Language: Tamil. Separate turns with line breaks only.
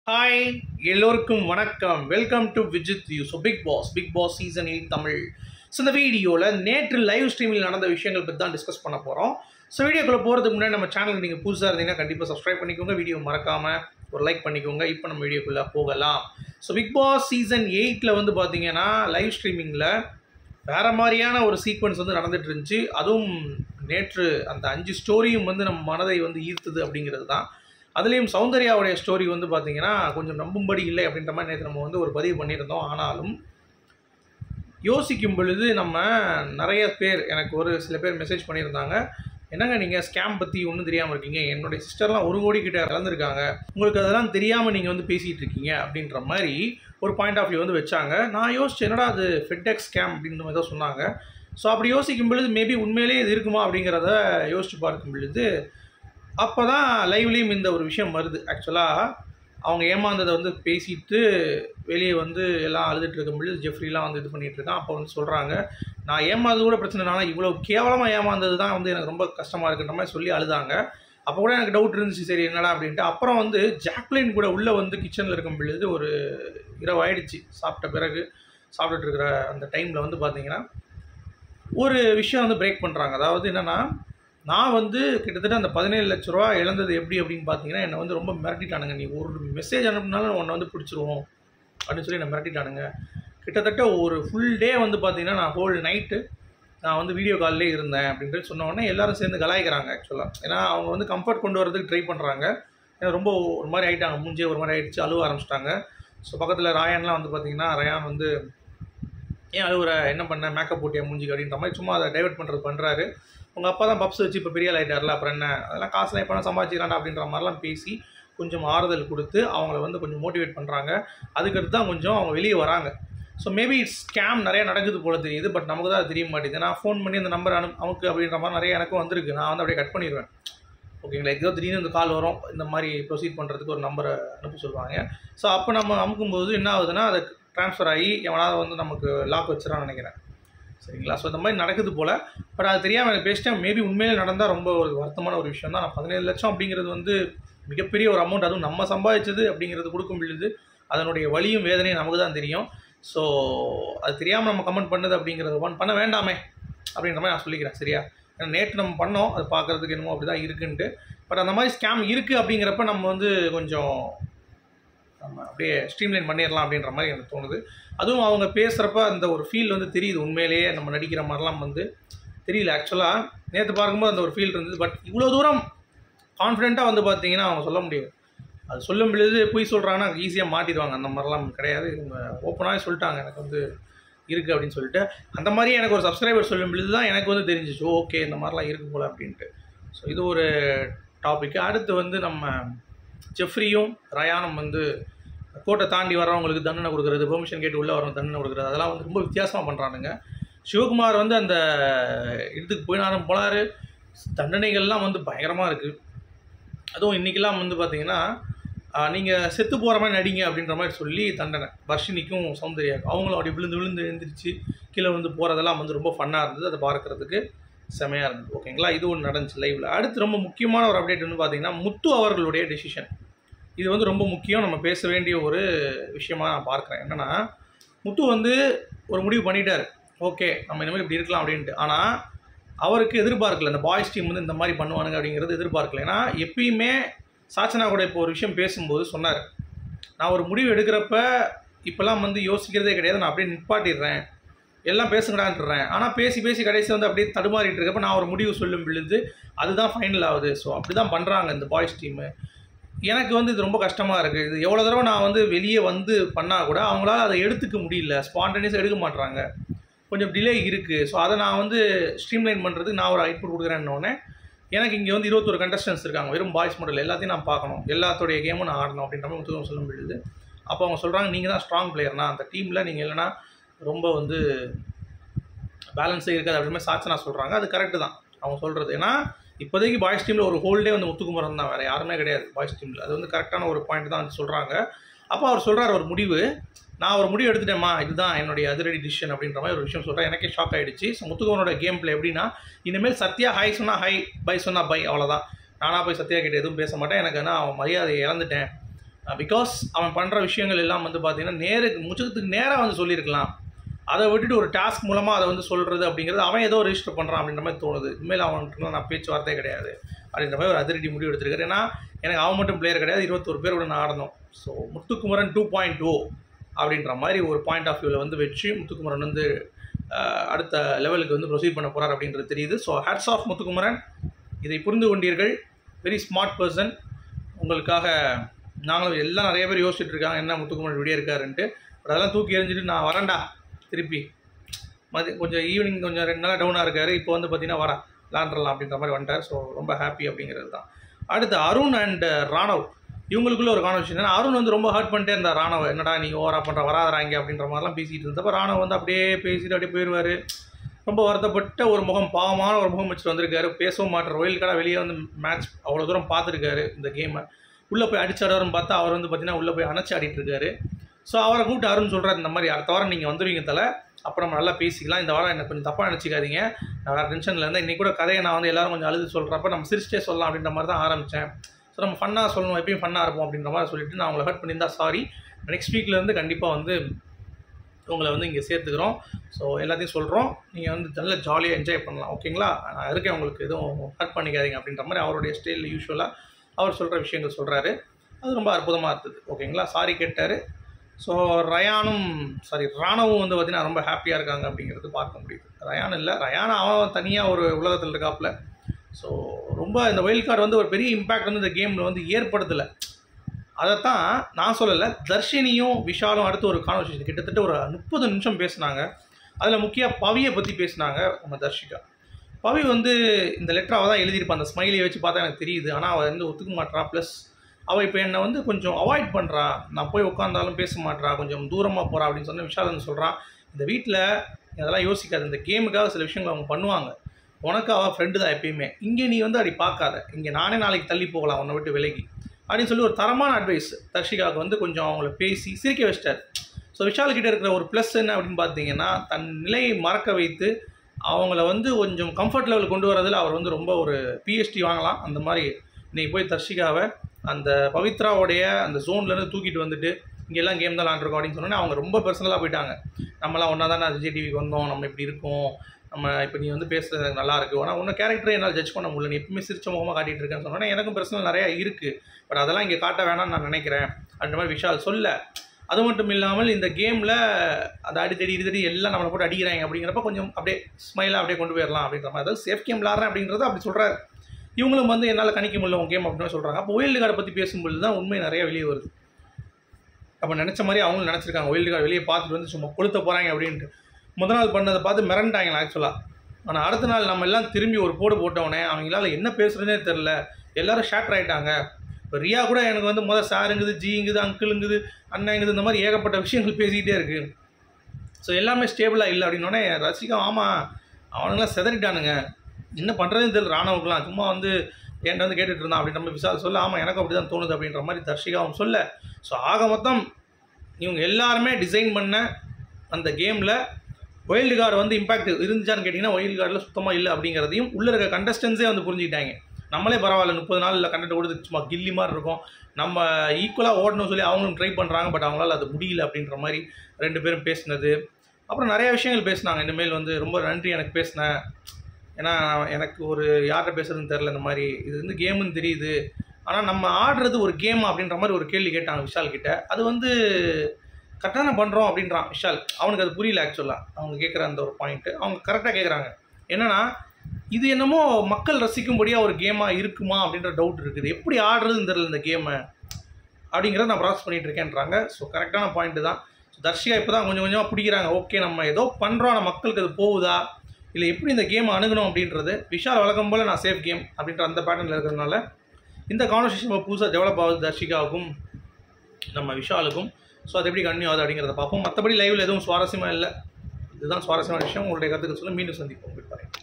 ஹாய் எல்லோருக்கும் வணக்கம் welcome to Vijith you so big boss big boss season eight Tamil so இந்த வீடியோவில் நேற்று லைவ் ஸ்ட்ரீமில் நடந்த விஷயங்கள் பற்றி தான் டிஸ்கஸ் பண்ண போகிறோம் ஸோ வீடியோக்குள்ளே போகிறதுக்கு முன்னாடி நம்ம சேனலுக்கு நீங்கள் புதுசாக இருந்தீங்கன்னா கண்டிப்பாக சப்ஸ்கிரைப் பண்ணிக்கோங்க வீடியோ மறக்காமல் ஒரு லைக் பண்ணிக்கோங்க இப்போ நம்ம வீடியோக்குள்ளே போகலாம் ஸோ பிக் பாஸ் சீசன் எயிட்டில் வந்து பார்த்தீங்கன்னா லைவ் ஸ்ட்ரீமிங்கில் வேறு மாதிரியான ஒரு சீக்வன்ஸ் வந்து நடந்துட்டு இருந்துச்சு அதுவும் நேற்று அந்த அஞ்சு ஸ்டோரியும் வந்து நம்ம மனதை வந்து ஈர்த்தது அப்படிங்கிறது தான் அதுலேயும் சௌந்தர்யாவுடைய ஸ்டோரி வந்து பார்த்தீங்கன்னா கொஞ்சம் நம்பும்படி இல்லை அப்படின்ற மாதிரி நேற்று நம்ம வந்து ஒரு பதிவு பண்ணியிருந்தோம் ஆனாலும் யோசிக்கும் பொழுது நம்ம நிறைய பேர் எனக்கு ஒரு சில பேர் மெசேஜ் பண்ணியிருந்தாங்க என்னங்க நீங்கள் ஸ்கேம் பற்றி ஒன்றும் தெரியாமல் இருக்கீங்க என்னுடைய சிஸ்டர்லாம் ஒரு கோடி கிட்ட இழந்திருக்காங்க உங்களுக்கு அதெல்லாம் தெரியாமல் நீங்கள் வந்து பேசிகிட்டு இருக்கீங்க அப்படின்ற மாதிரி ஒரு பாயிண்ட் ஆஃப் வியூ வந்து வச்சாங்க நான் யோசிச்சு என்னடா அது ஃபெட்டெக் ஸ்கேம் அப்படின்ற மாதிரி தான் சொன்னாங்க ஸோ அப்படி யோசிக்கும் பொழுது மேபி உண்மையிலேயே இது இருக்குமா அப்படிங்கிறத யோசிச்சு பார்க்கும் பொழுது அப்போ தான் லைவ்லேயும் இந்த ஒரு விஷயம் வருது ஆக்சுவலாக அவங்க ஏமாந்ததை வந்து பேசிட்டு வெளியே வந்து எல்லாம் அழுதுட்டு இருக்கும்பொழுது ஜெஃப்ரிலாம் வந்து இது பண்ணிட்டு இருக்கான் அப்போ வந்து சொல்கிறாங்க நான் ஏமாந்தது கூட பிரச்சனை இல்லை ஆனால் இவ்வளோ கேவலமாக ஏமாந்தது தான் வந்து எனக்கு ரொம்ப கஷ்டமாக இருக்குன்ற மாதிரி சொல்லி அழுதாங்க அப்போ கூட எனக்கு டவுட் இருந்துச்சு சரி என்னடா அப்படின்ட்டு அப்புறம் வந்து ஜாக்லின் கூட உள்ளே வந்து கிச்சனில் இருக்கும் பொழுது ஒரு இரவு ஆயிடுச்சு சாப்பிட்ட பிறகு சாப்பிட்டுட்டு இருக்கிற அந்த டைமில் வந்து பார்த்தீங்கன்னா ஒரு விஷயம் வந்து பிரேக் பண்ணுறாங்க அதாவது என்னென்னா நான் வந்து கிட்டத்தட்ட அந்த பதினேழு லட்ச ரூபா இழந்தது எப்படி அப்படின்னு பார்த்தீங்கன்னா என்னை வந்து ரொம்ப மிரட்டிட்டானுங்க நீ ஒரு மெசேஜ் அனுப்புனாலும் உன்னை வந்து பிடிச்சிருவோம் அப்படின்னு சொல்லி என்னை மிரட்டிட்டானுங்க கிட்டத்தட்ட ஒரு ஃபுல் டே வந்து பார்த்தீங்கன்னா நான் ஹோல் நைட்டு நான் வந்து வீடியோ கால்லே இருந்தேன் அப்படின்ட்டு சொன்ன உடனே எல்லாரும் சேர்ந்து கலாய்க்கிறாங்க ஆக்சுவலாக ஏன்னா அவங்க வந்து கம்ஃபர்ட் கொண்டு வரதுக்கு ட்ரை பண்ணுறாங்க ஏன்னா ரொம்ப ஒரு மாதிரி ஆகிட்டாங்க மூஞ்சே ஒரு மாதிரி ஆகிடுச்சு அழுவ ஆரம்பிச்சிட்டாங்க ஸோ பக்கத்தில் ராயான்லாம் வந்து பார்த்தீங்கன்னா ரயான் வந்து ஏன் அழுவுற என்ன பண்ண மேக்கப் போட்டியா மூஞ்சிக்கு அப்படின்ற மாதிரி சும்மா அதை டைவர்ட் பண்ணுறது பண்ணுறாரு உங்கள் அப்பா தான் பப்ஸ் வச்சு இப்போ பெரிய ஆகிட்டார்ல அப்புறம் என்ன அதெல்லாம் காசுலாம் இப்போ சம்பாதிச்சிக்கிறாண்டா அப்படின்ற மாதிரிலாம் பேசி கொஞ்சம் ஆறுதல் கொடுத்து அவங்கள வந்து கொஞ்சம் மோட்டிவேட் பண்ணுறாங்க அதுக்கடுத்து தான் கொஞ்சம் அவங்க வெளியே வராங்க ஸோ மேபி ஸ்கேம் நிறைய நடக்குது போல தெரியுது பட் நமக்கு தான் அது தெரிய மாட்டேங்குது நான் ஃபோன் பண்ணி அந்த நம்பர் அனு அமுக்கு அப்படின்ற மாதிரி நிறைய எனக்கும் வந்திருக்கு நான் வந்து அப்படியே கட் பண்ணிடுவேன் ஓகேங்களா ஏதோ திடீர்னு இந்த கால் வரும் இந்த மாதிரி ப்ரொசீட் பண்ணுறதுக்கு ஒரு நம்பரை அனுப்ப சொல்லுவாங்க ஸோ அப்போ நம்ம அமுக்கும்போது என்ன ஆகுதுன்னா அது ட்ரான்ஸ்ஃபர் ஆகி எவனாவது வந்து நமக்கு லாக் வச்சிடறான்னு நினைக்கிறேன் சரிங்களா ஸோ இந்த மாதிரி நடக்குது போல் பட் அது தெரியாமல் எனக்கு பேசிட்டேன் மேபி உண்மையிலே நடந்தால் ரொம்ப ஒரு வருத்தமான ஒரு விஷயம் தான் நான் பதினேழு லட்சம் அப்படிங்கிறது வந்து மிகப்பெரிய ஒரு அமௌண்ட் அதுவும் நம்ம சம்பாதிச்சது அப்படிங்கிறது கொடுக்கும் பொழுது அதனுடைய வலியும் வேதனையும் நமக்கு தான் தெரியும் ஸோ அது தெரியாமல் நம்ம கமெண்ட் பண்ணது அப்படிங்கிறது ஒன் பண்ண வேண்டாமே அப்படின்ற மாதிரி நான் சொல்லிக்கிறேன் சரியா ஏன்னா நேற்று நம்ம பண்ணோம் அது பார்க்குறதுக்கு என்னமோ அப்படி தான் இருக்குன்ட்டு பட் அந்த மாதிரி ஸ்கேம் இருக்குது அப்படிங்கிறப்ப நம்ம வந்து கொஞ்சம் நம்ம அப்படியே ஸ்ட்ரீம்லைன் பண்ணிடலாம் அப்படின்ற மாதிரி எனக்கு தோணுது அதுவும் அவங்க பேசுகிறப்ப அந்த ஒரு ஃபீல் வந்து தெரியுது உண்மையிலேயே நம்ம நடிக்கிற மாதிரிலாம் வந்து தெரியல ஆக்சுவலாக நேற்று பார்க்கும்போது அந்த ஒரு ஃபீல் இருந்தது பட் இவ்வளோ தூரம் கான்ஃபிடென்ட்டாக வந்து பார்த்தீங்கன்னா அவங்க சொல்ல முடியாது அது சொல்லும் பொழுது போய் சொல்கிறாங்கன்னா ஈஸியாக மாட்டிடுவாங்க அந்த மாதிரிலாம் கிடையாது இவங்க ஓப்பனாகவே சொல்லிட்டாங்க எனக்கு வந்து இருக்குது அப்படின்னு சொல்லிட்டு அந்த மாதிரி எனக்கு ஒரு சப்ஸ்கிரைபர் சொல்லும் பொழுது தான் எனக்கு வந்து தெரிஞ்சிச்சு ஓகே இந்த மாதிரிலாம் இருக்கு போல் அப்படின்ட்டு ஸோ இது ஒரு டாபிக் அடுத்து வந்து நம்ம ஜெஃப்ரியும் ரயானும் வந்து கோட்டை தாண்டி வர்றவங்களுக்கு தண்டனை கொடுக்குறது பெர்மிஷன் கேட்டு உள்ளே வரவங்க தண்டனை கொடுக்குறது அதெல்லாம் வந்து ரொம்ப வித்தியாசமாக பண்ணுறானுங்க சிவகுமார் வந்து அந்த இதுக்கு போயினாரும் போனார் தண்டனைகள்லாம் வந்து பயங்கரமாக இருக்குது அதுவும் இன்றைக்கெல்லாம் வந்து பார்த்தீங்கன்னா நீங்கள் செத்து போகிற மாதிரி நடிங்க அப்படின்ற மாதிரி சொல்லி தண்டனை வர்ஷினிக்கும் சௌந்தர்யாக்கும் அவங்களும் அப்படி விழுந்து விழுந்து எழுந்திரிச்சு கீழே வந்து போகிறதெல்லாம் வந்து ரொம்ப ஃபன்னாக இருந்தது அதை பார்க்குறதுக்கு செமையாக இருந்தது ஓகேங்களா இது ஒன்று நடந்துச்சு லைவில் அடுத்து ரொம்ப முக்கியமான ஒரு அப்டேட் வந்து பார்த்தீங்கன்னா முத்து அவர்களுடைய டெசிஷன் இது வந்து ரொம்ப முக்கியம் நம்ம பேச வேண்டிய ஒரு விஷயமாக நான் பார்க்குறேன் என்னென்னா முத்து வந்து ஒரு முடிவு பண்ணிட்டார் ஓகே நம்ம இனிமேல் இப்படி இருக்கலாம் அப்படின்ட்டு ஆனால் அவருக்கு எதிர்பார்க்கல இந்த பாய்ஸ் டீம் வந்து இந்த மாதிரி பண்ணுவானுங்க அப்படிங்கிறது எதிர்பார்க்கல ஏன்னா எப்பயுமே சாச்சனா கூட இப்போ ஒரு விஷயம் பேசும்போது சொன்னார் நான் ஒரு முடிவு எடுக்கிறப்ப இப்போல்லாம் வந்து யோசிக்கிறதே கிடையாது நான் அப்படியே நிப்பாட்டிடுறேன் எல்லாம் பேசுங்கடான்றேன் ஆனால் பேசி பேசி கடைசி வந்து அப்படியே தடுமாறிட்டு இருக்கப்ப நான் ஒரு முடிவு சொல்லும் பொழுது அதுதான் ஃபைனல் ஆகுது ஸோ அப்படி தான் பண்ணுறாங்க இந்த பாய்ஸ் டீமு எனக்கு வந்து இது ரொம்ப கஷ்டமாக இருக்குது இது எவ்வளோ தடவை நான் வந்து வெளியே வந்து பண்ணால் கூட அவங்களால அதை எடுத்துக்க முடியல ஸ்பான்டனியஸாக எடுக்க மாட்றாங்க கொஞ்சம் டிலே இருக்குது ஸோ அதை நான் வந்து ஸ்ட்ரீம்லைன் பண்ணுறதுக்கு நான் ஒரு அவுட்புட் கொடுக்குறேன்னொடனே எனக்கு இங்கே வந்து இருபத்தொரு கண்டஸ்டன்ஸ் இருக்காங்க வெறும் பாய்ஸ் மாடல் எல்லாத்தையும் நான் பார்க்கணும் எல்லாத்தோடைய கேமும் நான் ஆடணும் அப்படின்ற மாதிரி முத்துக்கம் சொல்ல முடியுது அப்போ அவங்க சொல்கிறாங்க நீங்கள் தான் ஸ்ட்ராங் பிளேயர்னா அந்த டீமில் நீங்கள் இல்லைனா ரொம்ப வந்து பேலன்ஸே இருக்காது அப்படின்னு சாச்சனா சொல்கிறாங்க அது கரெக்டு தான் அவங்க சொல்கிறது ஏன்னா இப்போதைக்கு பாய்ஸ் டீமில் ஒரு ஹோல்டே வந்து முத்துக்குமரன் தான் வேறு யாருமே கிடையாது பாய்ஸ் டீமில் அது வந்து கரெக்டான ஒரு பாயிண்ட் தான் வந்து சொல்கிறாங்க அப்போ அவர் சொல்கிறார் ஒரு முடிவு நான் ஒரு முடிவு எடுத்துட்டேம்மா இதுதான் என்னுடைய அதிரடி டிசிஷன் அப்படின்ற மாதிரி ஒரு விஷயம் சொல்கிறேன் எனக்கே ஷாக் ஆகிடுச்சு ஸோ முத்துக்குமரோட கேம் பிளே எப்படின்னா இனிமேல் சத்யா ஹை சொன்னால் ஹை பை சொன்னால் பை அவ்வளோதான் நானாக போய் சத்யா கிட்ட எதுவும் பேச மாட்டேன் எனக்கு ஆனால் அவன் மரியாதையை இழந்துட்டேன் பிகாஸ் அவன் பண்ணுற விஷயங்கள் எல்லாம் வந்து பார்த்தீங்கன்னா நேருக்கு முச்சத்துக்கு நேராக வந்து சொல்லியிருக்கலாம் அதை விட்டுட்டு ஒரு டாஸ்க் மூலமாக அதை வந்து சொல்கிறது அப்படிங்கிறது அவன் ஏதோ ரெஜிஸ்டர் பண்ணுறான் அப்படின்ற மாதிரி தோணுது இனிமேல் அவனுக்கு நான் பேச்சுவார்த்தையே கிடையாது அப்படின்ற மாதிரி ஒரு அதிரடி முடிவு எடுத்திருக்காரு ஏன்னா எனக்கு அவன் மட்டும் பிளேயர் கிடையாது இருபத்தொரு பேர் கூட நான் ஆடணும் ஸோ முத்துக்குமரன் டூ பாயிண்ட் ஓ அப்படின்ற மாதிரி ஒரு பாயிண்ட் ஆஃப் வியூவில் வந்து வச்சு முத்துக்குமரன் வந்து அஹ், அடுத்த லெவலுக்கு வந்து ப்ரொசீட் பண்ண போகிறார் அப்படின்றது தெரியுது ஸோ ஹேட்ஸ் ஆஃப் முத்துக்குமரன் இதை புரிந்து கொண்டீர்கள் வெரி ஸ்மார்ட் பர்சன் உங்களுக்காக நாங்களும் எல்லாம் நிறைய பேர் யோசிச்சுட்டு இருக்காங்க என்ன முத்துக்குமரன் விடிய இருக்காருன்ட்டு பட் அதெல்லாம் தூக்கி எறிஞ்சிட்டு நான் வரேன்டா திருப்பி மதி கொஞ்சம் ஈவினிங் கொஞ்சம் ரெண்டு நாள் டவுனாக இருக்காரு இப்போ வந்து பார்த்தீங்கன்னா வரா விளாண்டுறலாம் அப்படின்ற மாதிரி வந்துட்டார் ஸோ ரொம்ப ஹாப்பி அப்படிங்கிறது தான் அடுத்து அருண் அண்ட் ராணவ் இவங்களுக்குள்ள ஒரு கான்வர்சேஷன் ஏன்னா அருண் வந்து ரொம்ப ஹர்ட் பண்ணிட்டே இருந்தார் ராணவ் என்னடா நீ ஓவரா பண்ணுற வராதராங்க அப்படின்ற மாதிரிலாம் பேசிகிட்டு இருந்தப்போ ராணவ் வந்து அப்படியே பேசிட்டு அப்படியே போயிடுவார் ரொம்ப வருத்தப்பட்ட ஒரு முகம் பாவமான ஒரு முகம் வச்சுட்டு வந்திருக்காரு பேசவும் மாட்டார் ஒயில் கடை வெளியே வந்து மேட்ச் அவ்வளோ தூரம் பார்த்துருக்காரு இந்த கேமை உள்ளே போய் அடிச்சாடுவார்னு பார்த்தா அவர் வந்து பார்த்தீங்கன்னா உள்ளே போய் அணைச்சி ஆடிட்டு இருக்காரு ஸோ அவரை கூப்பிட்டு அருண் சொல்கிறார் இந்த மாதிரி அடுத்த வாரம் நீங்கள் வந்துடுவீங்க தலை அப்புறம் நம்ம நல்லா பேசிக்கலாம் இந்த வாரம் எனக்கு கொஞ்சம் தப்பாக நினச்சிக்காதீங்க நான் வேறு டென்ஷனில் இருந்தேன் இன்றைக்கி கூட கதையை நான் வந்து எல்லாரும் கொஞ்சம் அழுது சொல்கிறப்ப நம்ம சிரிச்சிட்டே சொல்லலாம் அப்படின்ற மாதிரி தான் ஆரம்பித்தேன் ஸோ நம்ம ஃபன்னாக சொல்லணும் எப்பயும் ஃபன்னாக இருப்போம் அப்படின்ற மாதிரி சொல்லிட்டு நான் உங்களை ஹர்ட் பண்ணியிருந்தா சாரி நெக்ஸ்ட் வீக்லேருந்து கண்டிப்பாக வந்து உங்களை வந்து இங்கே சேர்த்துக்கிறோம் ஸோ எல்லாத்தையும் சொல்கிறோம் நீங்கள் வந்து நல்ல ஜாலியாக என்ஜாய் பண்ணலாம் ஓகேங்களா நான் இருக்கேன் உங்களுக்கு எதுவும் ஹர்ட் பண்ணிக்காதீங்க அப்படின்ற மாதிரி அவருடைய ஸ்டைலில் யூஸ்வலாக அவர் சொல்கிற விஷயங்கள் சொல்கிறாரு அது ரொம்ப அற்புதமாக இருந்தது ஓகேங்களா சாரி கேட்டார் ஸோ ரயானும் சாரி ராணவும் வந்து பார்த்திங்கன்னா ரொம்ப ஹாப்பியாக இருக்காங்க அப்படிங்கிறது பார்க்க முடியுது ரயான் இல்லை ரயான் அவன் தனியாக ஒரு உலகத்தில் இருக்காப்புல ஸோ ரொம்ப இந்த வைல்ட் கார்டு வந்து ஒரு பெரிய இம்பேக்ட் வந்து இந்த கேமில் வந்து ஏற்படுத்தலை அதைத்தான் நான் சொல்லலை தர்ஷினியும் விஷாலும் அடுத்து ஒரு கான்வர்சேஷன் கிட்டத்தட்ட ஒரு முப்பது நிமிஷம் பேசினாங்க அதில் முக்கிய பவியை பற்றி பேசினாங்க நம்ம தர்ஷிகா பவி வந்து இந்த லெட்டர் அவள் தான் எழுதியிருப்பான் அந்த ஸ்மைலியை வச்சு பார்த்தா எனக்கு தெரியுது ஆனால் அவள் வந்து ஒத்துக்க மாட்றா ப்ளஸ் அவள் இப்போ என்னை வந்து கொஞ்சம் அவாய்ட் பண்ணுறா நான் போய் உட்காந்தாலும் பேச மாட்றா கொஞ்சம் தூரமாக போகிறா அப்படின்னு சொன்ன விஷால் வந்து சொல்கிறான் இந்த வீட்டில் இதெல்லாம் யோசிக்காது இந்த கேமுக்காக சில விஷயங்கள் அவங்க பண்ணுவாங்க உனக்கு அவள் ஃப்ரெண்டு தான் எப்பயுமே இங்கே நீ வந்து அப்படி பார்க்காத இங்கே நானே நாளைக்கு தள்ளி போகலாம் உன்னை விட்டு விலகி அப்படின்னு சொல்லி ஒரு தரமான அட்வைஸ் தர்ஷிகாவுக்கு வந்து கொஞ்சம் அவங்கள பேசி சிரிக்க வச்சிட்டார் ஸோ விஷால் கிட்ட இருக்கிற ஒரு ப்ளஸ் என்ன அப்படின்னு பார்த்தீங்கன்னா தன் நிலையை மறக்க வைத்து அவங்கள வந்து கொஞ்சம் கம்ஃபர்ட் லெவல் கொண்டு வரதில் அவர் வந்து ரொம்ப ஒரு பிஎஸ்டி வாங்கலாம் அந்த மாதிரி இன்னைக்கு போய் தர்ஷிகாவை அந்த பவித்ராவுடைய அந்த ஜோன்லேருந்து தூக்கிட்டு வந்துட்டு இங்கெல்லாம் கேம் தான் விளாண்டுருக்கோம் அப்படின்னு சொன்னோன்னே அவங்க ரொம்ப பர்சனலாக போயிட்டாங்க நம்மலாம் ஒன்றா தானே விஜய் டிவிக்கு வந்தோம் நம்ம இப்படி இருக்கோம் நம்ம இப்போ நீ வந்து பேசுறது எனக்கு நல்லா இருக்கு ஆனால் உன்ன கேரக்டரை என்னால் ஜட்ஜ் பண்ண முடியல நீ எப்பவுமே சிரிச்ச முகமாக காட்டிட்டு இருக்கேன்னு சொன்னோன்னே எனக்கும் பர்சனல் நிறையா இருக்குது பட் அதெல்லாம் இங்கே காட்ட வேணாம்னு நான் நினைக்கிறேன் அந்த மாதிரி விஷால் சொல்ல அது மட்டும் இல்லாமல் இந்த கேமில் அதை அடித்தடி இடித்தடி எல்லாம் நம்மளை போட்டு அடிக்கிறாங்க அப்படிங்கிறப்ப கொஞ்சம் அப்படியே ஸ்மைலாக அப்படியே கொண்டு போயிடலாம் அப்படின்ற மாதிரி அதாவது சேஃப் கேம் விளாட்றேன் அப்படின்றத அப்படி சொல்கிறாரு இவங்களும் வந்து என்னால் கணிக்க முடியல உன் கேம் அப்படின்னு சொல்கிறாங்க அப்போ ஒயில்டு கார்டை பற்றி பேசும்பொழுது தான் உண்மை நிறைய வெளியே வருது அப்போ நினச்ச மாதிரி அவங்களும் நினச்சிருக்காங்க ஒயில்டு கார்டு வெளியே பார்த்துட்டு வந்து சும்மா கொளுத்த போகிறாங்க அப்படின்ட்டு முத நாள் பண்ணதை பார்த்து மிரண்டாங்க ஆக்சுவலாக ஆனால் அடுத்த நாள் நம்ம எல்லாம் திரும்பி ஒரு போடு போட்டவொடனே அவங்களால என்ன பேசுகிறதுனே தெரில எல்லாரும் ஷேட்டர் ஆகிட்டாங்க இப்போ ரியா கூட எனக்கு வந்து முதல் சாருங்குது ஜிங்குது அங்கிளுங்குது அண்ணங்குது இந்த மாதிரி ஏகப்பட்ட விஷயங்கள் பேசிக்கிட்டே இருக்குது ஸோ எல்லாமே ஸ்டேபிளாக இல்லை அப்படின்னோடனே ரசிகா ஆமாம் அவனுங்களாம் செதறிட்டானுங்க என்ன பண்ணுறதுன்னு தெரியல ராணவுக்குலாம் சும்மா வந்து என்கிட்ட வந்து கேட்டுட்டு இருந்தான் அப்படின்ற மாதிரி விசால் சொல்ல ஆமாம் எனக்கு அப்படி தான் தோணுது அப்படின்ற மாதிரி தர்ஷிகாவும் சொல்ல ஸோ ஆக மொத்தம் இவங்க எல்லாருமே டிசைன் பண்ண அந்த கேமில் ஒயில்டு கார்டு வந்து இம்பாக்ட் இருந்துச்சான்னு கேட்டிங்கன்னா ஒயில்டு கார்டில் சுத்தமாக இல்லை அப்படிங்கிறதையும் உள்ளே இருக்க கண்டஸ்டன்ஸே வந்து புரிஞ்சுக்கிட்டாங்க நம்மளே பரவாயில்ல முப்பது நாள் இல்லை கண்டென்ட் கொடுத்து சும்மா கில்லி மாதிரி இருக்கும் நம்ம ஈக்குவலாக ஓடணும்னு சொல்லி அவங்களும் ட்ரை பண்ணுறாங்க பட் அவங்களால அது முடியல அப்படின்ற மாதிரி ரெண்டு பேரும் பேசினது அப்புறம் நிறைய விஷயங்கள் பேசினாங்க இனிமேல் வந்து ரொம்ப நன்றி எனக்கு பேசினேன் ஏன்னா எனக்கு ஒரு யார்கிட்ட பேசுறதுன்னு தெரில இந்த மாதிரி இது வந்து கேமுன்னு தெரியுது ஆனால் நம்ம ஆடுறது ஒரு கேம் அப்படின்ற மாதிரி ஒரு கேள்வி கேட்டாங்க விஷால் கிட்ட அது வந்து கரெக்டாக தான் பண்ணுறோம் அப்படின்றான் விஷால் அவனுக்கு அது புரியல ஆக்சுவலாக அவங்க கேட்குற அந்த ஒரு பாயிண்ட்டு அவங்க கரெக்டாக கேட்குறாங்க என்னன்னா இது என்னமோ மக்கள் ரசிக்கும்படியாக ஒரு கேமாக இருக்குமா அப்படின்ற டவுட் இருக்குது எப்படி ஆடுறதுன்னு தெரியல இந்த கேமை அப்படிங்கிறத நான் ப்ராசஸ் பண்ணிட்டு இருக்கேன்றாங்க ஸோ கரெக்டான பாயிண்ட் தான் ஸோ தர்ஷிகா இப்போ தான் கொஞ்சம் கொஞ்சமாக பிடிக்கிறாங்க ஓகே நம்ம ஏதோ பண்ணுறோம் நம்ம மக்களுக்கு அது போகுதா இல்லை எப்படி இந்த கேம் அணுகணும் அப்படின்றது விஷால் வழக்கம் போல் நான் சேஃப் கேம் அப்படின்ற அந்த பேட்டர்னில் இருக்கிறதுனால இந்த கான்வர்சேஷன் இப்போ புதுசாக டெவலப் ஆகுது தர்ஷிகாவுக்கும் நம்ம விஷாலுக்கும் ஸோ அது எப்படி கன்னியூ ஆகுது அப்படிங்கிறத பார்ப்போம் மற்றபடி லைவில் எதுவும் சுவாரஸ்யமாக இல்லை இதுதான் சுவாரஸ்யமான விஷயம் உங்களுடைய கருத்துக்கு சொல்ல மீண்டும் சந்திப்போம் பாருங்கள்